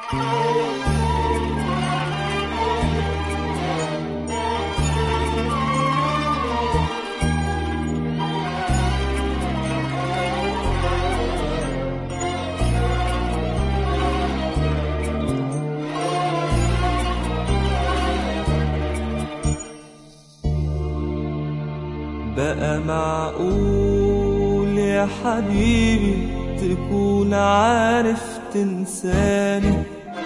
بقى معقول يا حبيبي تكون عارف تنساني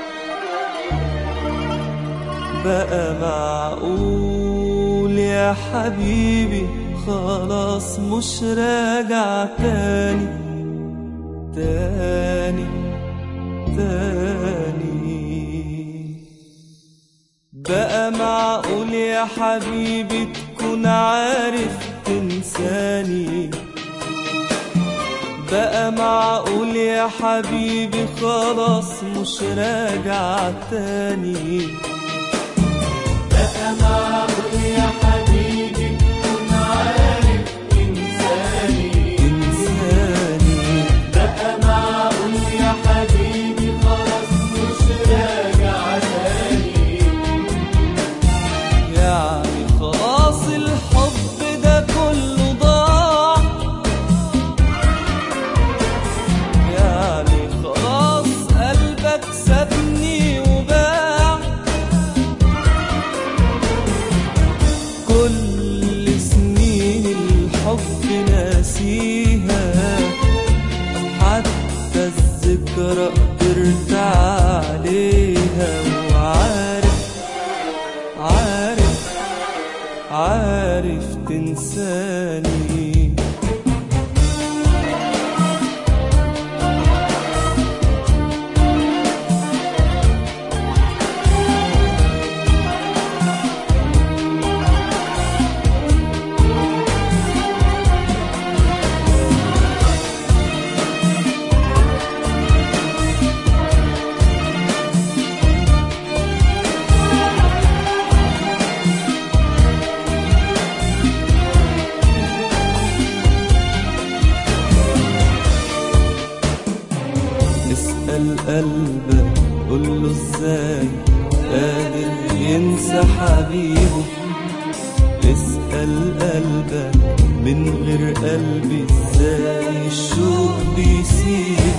بقى معقول يا حبيبي خلاص مش راجع تاني تاني تاني بقى معقول يا حبيبي تكون عارف تنساني بقى معقول يا حبيبي خلاص مش راجع تاني بقى معقول يا حبيبي تكون عارف إنساني تنساني بقى معقول يا حبيبي خلاص مش راجع تاني يعني خلاص الحب ده كله ضاع يعني خلاص قلبك سابني وباع كل سنين الحب ناسيها حتى الذكرى قدرت عليها وعارف عارف عارف تنساني اسأل قلبك قوله ازاي قادر ينسى حبيبه اسأل قلبك من غير قلبي ازاي الشوق بيسيبه